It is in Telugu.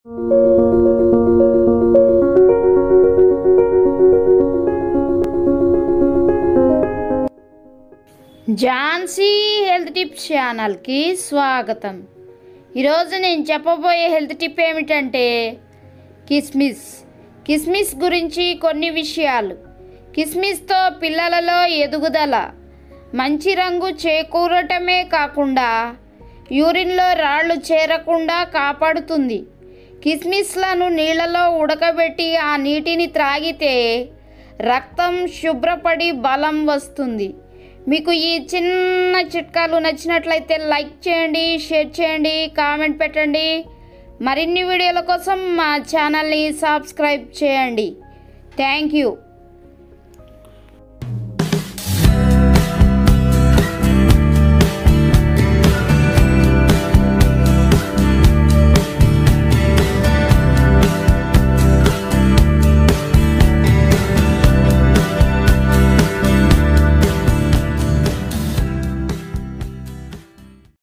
ఝాన్సీ హెల్త్ టిప్స్ ఛానల్కి స్వాగతం ఈరోజు నేను చెప్పబోయే హెల్త్ టిప్ ఏమిటంటే కిస్మిస్ కిస్మిస్ గురించి కొన్ని విషయాలు కిస్మిస్తో పిల్లలలో ఎదుగుదల మంచి రంగు చేకూరటమే కాకుండా యూరిన్లో రాళ్ళు చేరకుండా కాపాడుతుంది కిస్మిస్లను నీళ్ళలో ఉడకబెట్టి ఆ నీటిని త్రాగితే రక్తం శుభ్రపడి బలం వస్తుంది మీకు ఈ చిన్న చిట్కాలు నచ్చినట్లయితే లైక్ చేయండి షేర్ చేయండి కామెంట్ పెట్టండి మరిన్ని వీడియోల కోసం మా ఛానల్ని సబ్స్క్రైబ్ చేయండి థ్యాంక్ యూ